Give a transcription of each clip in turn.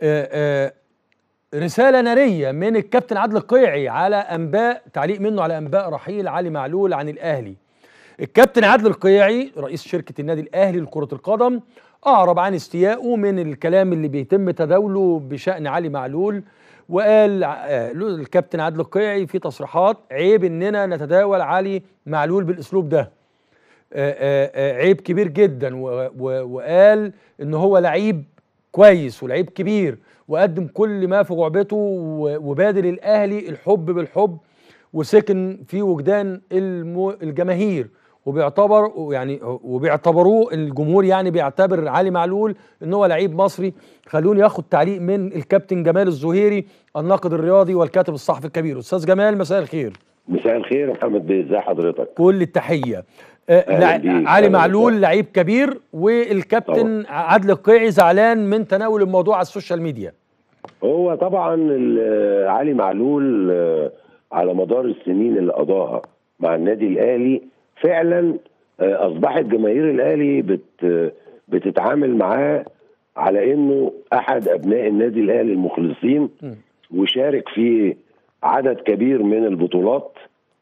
آه، آه، رسالة نارية من الكابتن عادل القيعي على أنباء تعليق منه على أنباء رحيل علي معلول عن الأهلي الكابتن عادل القيعي رئيس شركة النادي الأهلي لكرة القدم أعرب عن استيائه من الكلام اللي بيتم تداوله بشأن علي معلول وقال آه، له الكابتن عادل القيعي في تصريحات عيب إننا نتداول علي معلول بالأسلوب ده آه، آه، آه، عيب كبير جدا و- و- وقال ان هو لعيب كويس ولعيب كبير وقدم كل ما في جعبته و- وبادل الاهلي الحب بالحب وسكن في وجدان الم- الجماهير وبيعتبر يعني وبيعتبروه الجمهور يعني بيعتبر علي معلول ان هو لعيب مصري خلوني ياخد تعليق من الكابتن جمال الزهيري الناقد الرياضي والكاتب الصحفي الكبير استاذ جمال مساء الخير مساء الخير يا محمد بيه ازي حضرتك كل التحيه آه، أهلا لع- بيك، علي أهلا معلول وسهلا. لعيب كبير والكابتن عادل القيعي زعلان من تناول الموضوع على السوشيال ميديا هو طبعا ال- علي معلول آه، على مدار السنين اللي قضاها مع النادي الاهلي فعلا آه، اصبحت جماهير الاهلي بت بتتعامل معاه على انه احد ابناء النادي الاهلي المخلصين وشارك في عدد كبير من البطولات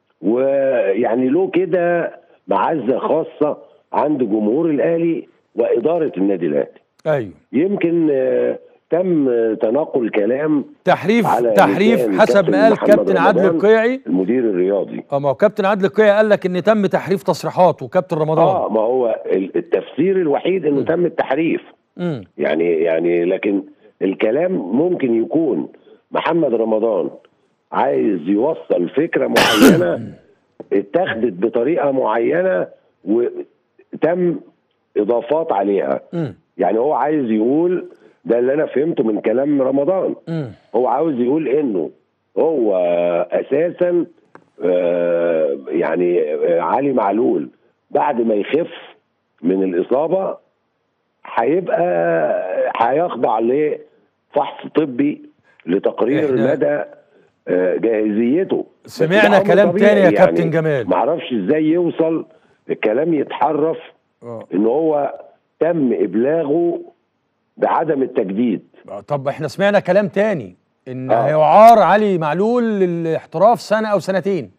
ويعني له كده معزه خاصه عند جمهور الاهلي واداره النادي الاهلي ايوه يمكن آه، تم تناقل كلام تحريف على تحريف لسان حسب كابتن ما قال محمد كابتن عادل رمضان. القيعي المدير الرياضي اه ما هو كابتن عادل القيعي قال لك ان تم تحريف تصريحات وكابتن رمضان اه ما هو ال- التفسير الوحيد انه تم التحريف امم يعني يعني لكن الكلام ممكن يكون محمد رمضان عايز يوصل فكره معينه اتخذت بطريقه معينه وتم اضافات عليها امم يعني هو عايز يقول ده اللي انا فهمته من كلام رمضان امم هو عاوز يقول انه هو اساسا آه، يعني آه، علي معلول بعد ما يخف من الاصابه هيبقى هيخضع لفحص طبي لتقرير إحنا- مدى آه، جاهزيته بس سمعنا ده أمر كلام طبيعي تاني يا كابتن جمال. معرفش ازاي يوصل الكلام يتحرف آه. ان هو تم ابلاغه بعدم التجديد طب احنا سمعنا كلام تاني ان آه. هيعار علي معلول للاحتراف سنه او سنتين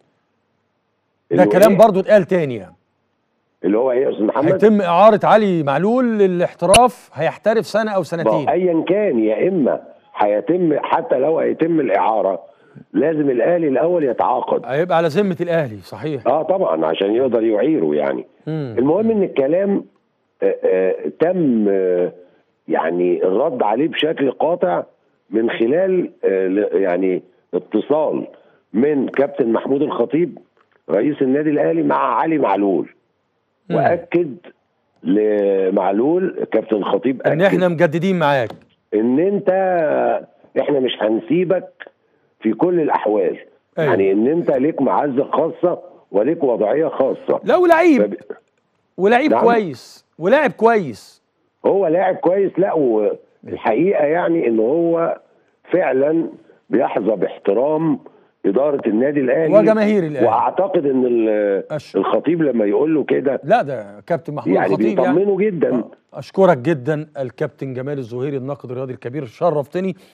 ده اللي هو كلام إيه؟ برضو اتقال تاني يعني اللي هو ايه يا استاذ محمد؟ هيتم اعاره علي معلول للاحتراف هيحترف سنه او ما هو سنتين ايا كان يا اما هيتم حتى لو هيتم الاعاره لازم الاهلي الاول يتعاقد هيبقى على ذمه الاهلي صحيح اه طبعا عشان يقدر يعيره يعني مم. المهم ان الكلام آه آه تم آه يعني الرد عليه بشكل قاطع من خلال آه ل- يعني اتصال من كابتن محمود الخطيب رئيس النادي الاهلي مع علي معلول مم. واكد لمعلول كابتن الخطيب ان أكد احنا مجددين معاك ان انت احنا مش هنسيبك في كل الاحوال أيوة. يعني ان انت ليك معزه خاصه وليك وضعيه خاصه لو لعيب فب- ولعيب نعم. كويس ولاعب كويس هو لاعب كويس لا والحقيقه يعني ان هو فعلا بيحظى باحترام اداره النادي الاهلي وجماهير الأهلي. واعتقد ان ال- أش- الخطيب لما يقول له كده لا ده كابتن محمود يعني الخطيب يعني بيطمنه جدا اشكرك جدا الكابتن جمال الزهيري الناقد الرياضي الكبير شرفتني